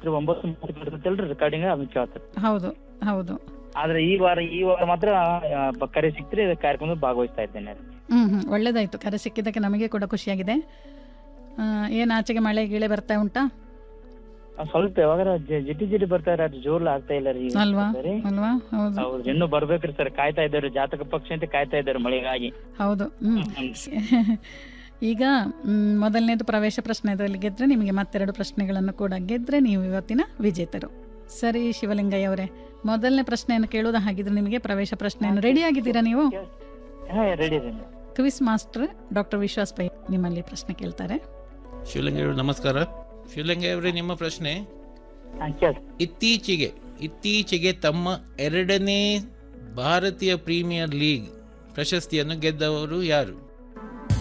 ರಾತ್ರಿ ಒಂಬತ್ತು ಮೂವತ್ತು ಇರ್ತೈತಲ್ರಿ ರೆಕಾರ್ಡಿಂಗ್ ಅದನ್ನ ಕೇಳ್ತಾರೆ ಹೌದು ಹೌದು ಆದ್ರೆ ಈ ವಾರ ಈ ವಾರ ಮಾತ್ರ ಆ, ಬ- ಕರೆ ಸಿಕ್ತ್ರಿ ಇದು ಕಾರ್ಯಕ್ರಮದಲ್ಲಿ ಭಾಗವಹಿಸ್ತಾ ಇದ್ದೇನೆ ಹ್ಮ್ ಹ್ಮ್ ಒಳ್ಳೇದಾಯ್ತು ಕರೆ ಸಿಕ್ಕಿದ್ದಕ್ಕೆ ನಮಗೆ ಕೂಡ ಖುಷಿಯಾಗಿದೆ ಆ, ಏನ್ ಆಚೆಗೆ ಮಳೆ ಗಿಳೆ ಬರ್ತಾ ಉಂಟಾ ಆ, ಸ್ವಲ್ಪ ಯಾವಾಗ ಜಿಟಿ ಜಿಟಿ ಬರ್ತಾ ಇರ ಅದು ಜೋರ್ಲ ಆಗ್ತಾ ಇಲ್ಲ ರೀ ಅಲ್ವಾ ಸರಿ ಅಲ್ವಾ ಹೌದು ಹೌದು ಇನ್ನೂ ಬರ್ಬೇಕ್ರಿ ಸರ್ ಕಾಯ್ತಾ ಇದ್ದಾರೆ ಜಾತಕ ಪಕ್ಷ ಅಂತ ಕಾಯ್ತಾ ಇದ್ದಾರೆ ಮಳೆಗಾಗಿ ಹೌದು ಹ್ಮ್ ಈಗ ಮ್, ಮೊದಲನೇದು ಪ್ರವೇಶ ಪ್ರಶ್ನೆದಲ್ಲಿ ಗೆದ್ರೆ ನಿಮಗೆ ಮತ್ತೆರಡು ಪ್ರಶ್ನೆಗಳನ್ನು ಕೂಡ ಗೆದ್ರೆ ನೀವು ಇವತ್ತಿನ ವಿಜೇತರು ಸರಿ ಶಿವಲಿಂಗಯ್ಯ ಅವರೇ ಮೊದಲನೇ ಪ್ರಶ್ನೆಯನ್ನು ಕೇಳುವುದು ಹಾಗಿದ್ರೆ ನಿಮಗೆ ಪ್ರವೇಶ ಪ್ರಶ್ನೆಯನ್ನು ರೆಡಿ ಆಗಿದ್ದೀರಾ ನೀವು ಹಾ ರೆಡಿ ರೀ quiz master doctor Vishwas Pai ನಿಮ್ಮಲ್ಲಿ ಪ್ರಶ್ನೆ ಕೇಳ್ತಾರೆ ಶಿವಲಿಂಗಯ್ಯ ನಮಸ್ಕಾರ ಶಿವಲಿಂಗಯ್ಯ ಅವರೇ ನಿಮ್ಮ ಪ್ರಶ್ನೆ ಹಾ ಕೇಳಿ ಇತ್ತೀಚೆಗೆ ಇತ್ತೀಚೆಗೆ ತಮ್ಮ ಎರಡನೇ ಭಾರತೀಯ ಪ್ರೀಮಿಯರ್ ಲೀಗ್ ಪ್ರಶಸ್ತಿಯನ್ನು ಗೆದ್ದವರು ಯಾರು